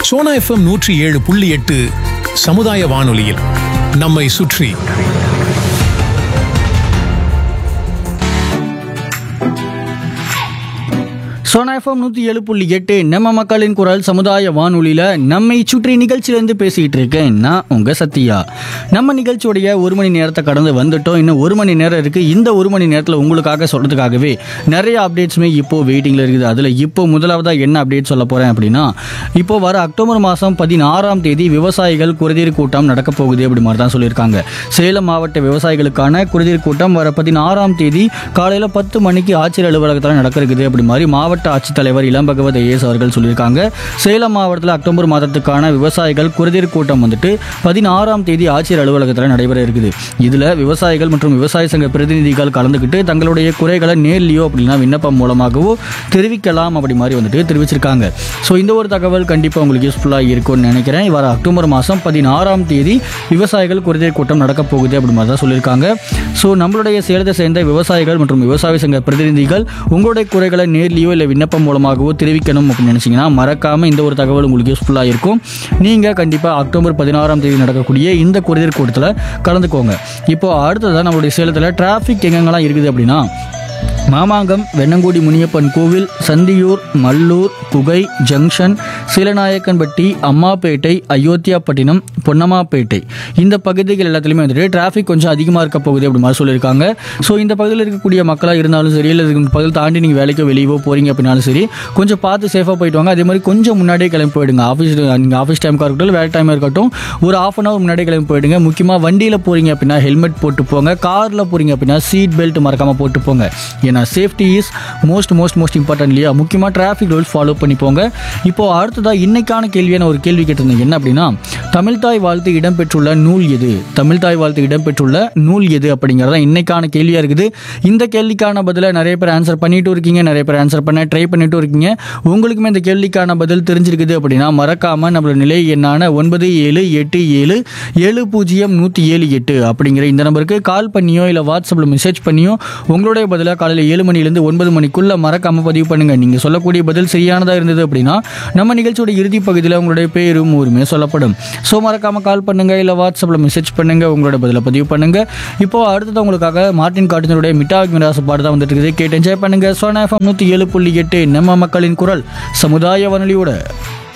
Sona FM நூற்றி ஏழு புள்ளி எட்டு சமுதாய வானொலியில் நம்மை சுற்றி சோனா எஃப்எம் நூற்றி ஏழு புள்ளி எட்டு நம்ம மக்களின் குரல் சமுதாய வானொலியில் நம்மை சுற்றி நிகழ்ச்சியிலேருந்து பேசிக்கிட்டு இருக்கேன் நான் உங்கள் சத்யா நம்ம நிகழ்ச்சியோடைய ஒரு மணி நேரத்தை கடந்து வந்துட்டோம் இன்னும் ஒரு மணி நேரம் இருக்குது இந்த ஒரு மணி நேரத்தில் உங்களுக்காக சொல்கிறதுக்காகவே நிறைய அப்டேட்ஸுமே இப்போது வெயிட்டிங்கில் இருக்குது அதில் இப்போ முதலாவதாக என்ன அப்டேட் சொல்ல போகிறேன் அப்படின்னா இப்போ வர அக்டோபர் மாதம் பதினாறாம் தேதி விவசாயிகள் குறைதீர் கூட்டம் நடக்க போகுது அப்படி மாதிரி தான் சொல்லியிருக்காங்க சேலம் மாவட்ட விவசாயிகளுக்கான குறைதீர் கூட்டம் வர பதினாறாம் தேதி காலையில் பத்து மணிக்கு ஆட்சியர் அலுவலகத்தில் நடக்க இருக்குது அப்படி மாதிரி மாவட்ட ஆட்சித்தலைவர் இளம் பகவத் ஐஏஎஸ் அவர்கள் சொல்லியிருக்காங்க சேலம் மாவட்டத்தில் அக்டோபர் மாதத்துக்கான விவசாயிகள் குறைதீர் கூட்டம் வந்துட்டு பதினாறாம் தேதி ஆட்சியர் அலுவலகத்தில் நடைபெற இருக்குது இதில் விவசாயிகள் மற்றும் விவசாய சங்க பிரதிநிதிகள் கலந்துக்கிட்டு தங்களுடைய குறைகளை நேர்லையோ அப்படின்னா விண்ணப்பம் மூலமாகவோ தெரிவிக்கலாம் அப்படி மாதிரி வந்துட்டு தெரிவிச்சிருக்காங்க ஸோ இந்த ஒரு தகவல் கண்டிப்பாக உங்களுக்கு யூஸ்ஃபுல்லாக இருக்கும்னு நினைக்கிறேன் வர அக்டோபர் மாதம் பதினாறாம் தேதி விவசாயிகள் குறைதீர் கூட்டம் நடக்க போகுது அப்படி மாதிரி தான் சொல்லியிருக்காங்க ஸோ நம்மளுடைய சேலத்தை சேர்ந்த விவசாயிகள் மற்றும் விவசாய சங்க பிரதிநிதிகள் உங்களுடைய குறைகளை நேர்லையோ இல்லை விண்ணப்பம் மூலமாகவோ தெரிவிக்கணும் அப்படின்னு நினச்சிங்கன்னா மறக்காமல் இந்த ஒரு தகவல் உங்களுக்கு யூஸ்ஃபுல்லாக இருக்கும் நீங்கள் கண்டிப்பாக அக்டோபர் பதினாறாம் தேதி நடக்கக்கூடிய இந்த குறைதீர் கூட்டத்தில் கலந்துக்கோங்க இப்போ அடுத்ததாக நம்மளுடைய சேலத்தில் டிராஃபிக் எங்கெங்கெல்லாம் இருக்குது அப்படின்னா மாமாங்கம் வெண்ணங்குடி முனியப்பன் கோவில் சந்தியூர் மல்லூர் புகை ஜங்ஷன் சீலநாயக்கன்பட்டி அம்மாப்பேட்டை அயோத்தியாப்பட்டினம் பொன்னம்மாப்பேட்டை இந்த பகுதிகள் எல்லாத்துலேயுமே வந்துட்டு டிராஃபிக் கொஞ்சம் அதிகமாக இருக்க போகுது அப்படி மாதிரி சொல்லியிருக்காங்க ஸோ இந்த பகுதியில் இருக்கக்கூடிய மக்களாக இருந்தாலும் சரி இல்லை இந்த பகுதியில் தாண்டி நீங்கள் வேலைக்கோ வெளியவோ போகிறீங்க அப்படின்னாலும் சரி கொஞ்சம் பார்த்து சேஃபாக போயிட்டு வாங்க அதே மாதிரி கொஞ்சம் முன்னாடியே கிளம்பி போயிடுங்க ஆஃபீஸ் நீங்கள் ஆஃபீஸ் டைமுக்காக இருக்கட்டும் வேலை டைமாக இருக்கட்டும் ஒரு ஆஃப் அன் ஹவர் முன்னாடியே கிளம்பி போயிடுங்க முக்கியமாக வண்டியில் போகிறீங்க அப்படின்னா ஹெல்மெட் போட்டு போங்க காரில் போகிறீங்க அப்படின்னா சீட் பெல்ட் மறக்காமல் போட்டு போங்க ஏன்னா safety is most most most important இல்லையா முக்கியமாக டிராஃபிக் ரூல்ஸ் ஃபாலோ பண்ணி போங்க இப்போ அடுத்ததாக இன்னைக்கான கேள்வியான ஒரு கேள்வி கேட்டிருந்தேன் என்ன அப்படின்னா தமிழ்தாய் வாழ்த்து இடம்பெற்றுள்ள நூல் எது தமிழ்தாய் வாழ்த்து இடம்பெற்றுள்ள நூல் எது அப்படிங்கிறது தான் இன்னைக்கான கேள்வியாக இருக்குது இந்த கேள்விக்கான பதிலை நிறைய பேர் ஆன்சர் பண்ணிட்டு இருக்கீங்க நிறைய பேர் ஆன்சர் பண்ண ட்ரை பண்ணிட்டு இருக்கீங்க உங்களுக்குமே இந்த கேள்விக்கான பதில் தெரிஞ்சிருக்குது அப்படின்னா மறக்காமல் நம்மளோட நிலை எண்ணான ஒன்பது ஏழு எட்டு ஏழு ஏழு பூஜ்ஜியம் நூற்றி ஏழு எட்டு அப்படிங்கிற இந்த நம்பருக்கு கால் பண்ணியோ இல்லை வாட்ஸ்அப்பில் மெசேஜ் பண்ணியோ உங்களுடைய பதிலாக காலையில் ஏழு மணிலேருந்து ஒன்பது மணிக்குள்ளே மறக்காமல் பதிவு பண்ணுங்கள் நீங்கள் சொல்லக்கூடிய பதில் சரியானதாக இருந்தது அப்படின்னா நம்ம நிகழ்ச்சியோட இறுதி பகுதியில் உங்களுடைய பேரும் ஊருமே சொல்லப்படும் ஸோ மறக்காமல் கால் பண்ணுங்கள் இல்லை வாட்ஸ்அப்பில் மெசேஜ் பண்ணுங்கள் உங்களோட பதிலை பதிவு பண்ணுங்கள் இப்போ அடுத்தது உங்களுக்காக மார்ட்டின் காட்டினுடைய மிட்டாக் மிராசு பாட்டு தான் வந்துட்டு இருக்குது கேட்டு என்ஜாய் பண்ணுங்கள் சோனா எஃப்எம் நூற்றி ஏழு புள்ளி எட்டு நம்ம மக்களின் குரல் சமுதாய வானொலியோட